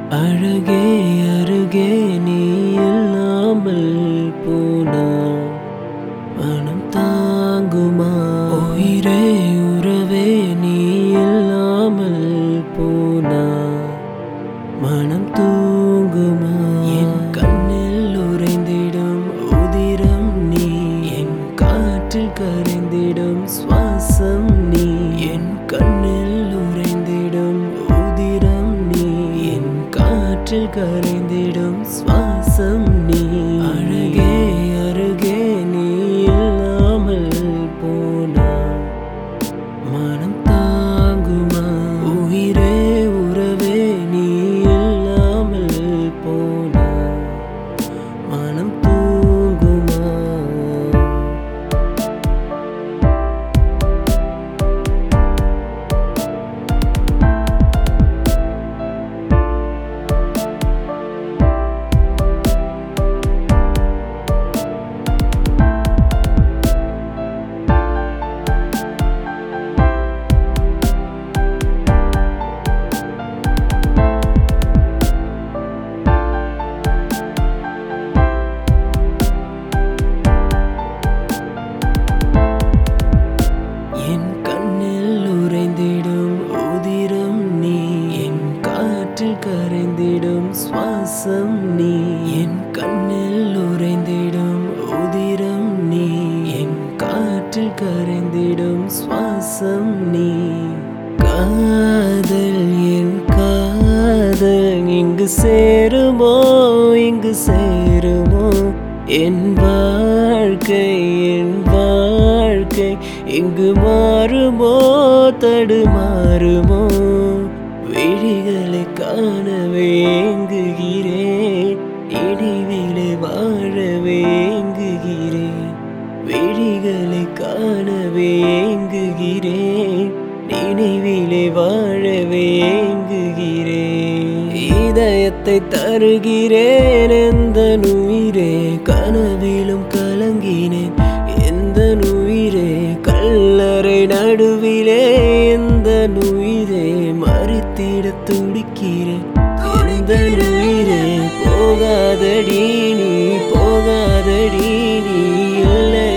அழகே அருகே நீ இல்லாமல் போனா மனம் தாங்குமா உயிரே உறவே நீ இல்லாமல் போனா மனம் தூங்குமா என் கண்ணில் உறைந்திடும் உதிரம் நீ என் காற்றில் கரைந்திடும் சுவாசம் நீ என் கண்ணில் உறைந்திடும் உதிரம் நீ என் காற்றில் கரைந்திடும் சுவாசம் நீ அழகே அருகே நீ இல்லாமல் போனா மனம் தாங்குமா உயிரே உறவே நீ இல்லாமல் போனா மனம் தூங்குமா என் கண்ணில் உறைந்திடும் உதிரம் நீ என் காற்றில் கரைந்திடும் சுவாசம் நீ என் கண்ணில் உறைந்திடும் உதிரம் நீ என் காற்றில் கரைந்திடும் சுவாசம் நீ காதல் என் காதல் இங்கு சேருமோ இங்கு சேருமோ என் வாழ்க்கை என் வாழ்க்கை இங்கு மாறுமோ தடுமாறுமோ விழிகளை காண வேங்குகிறேன் இனிவிலை வாழ வேங்குகிறேன் விழிகளை காண வேங்குகிறேன் நினைவிலே வாழ வேங்குகிறேன் இதயத்தை தருகிறேன் எந்த உயிரே கனவிலும் கலங்கினேன் எந்த உயிரே கல்லறை நடுவிலே எந்த உயிரே மறித்திட துடிக்கிறேன் எந்த உயிரே போகாதடி நீ போகாதடி நீ இல்லை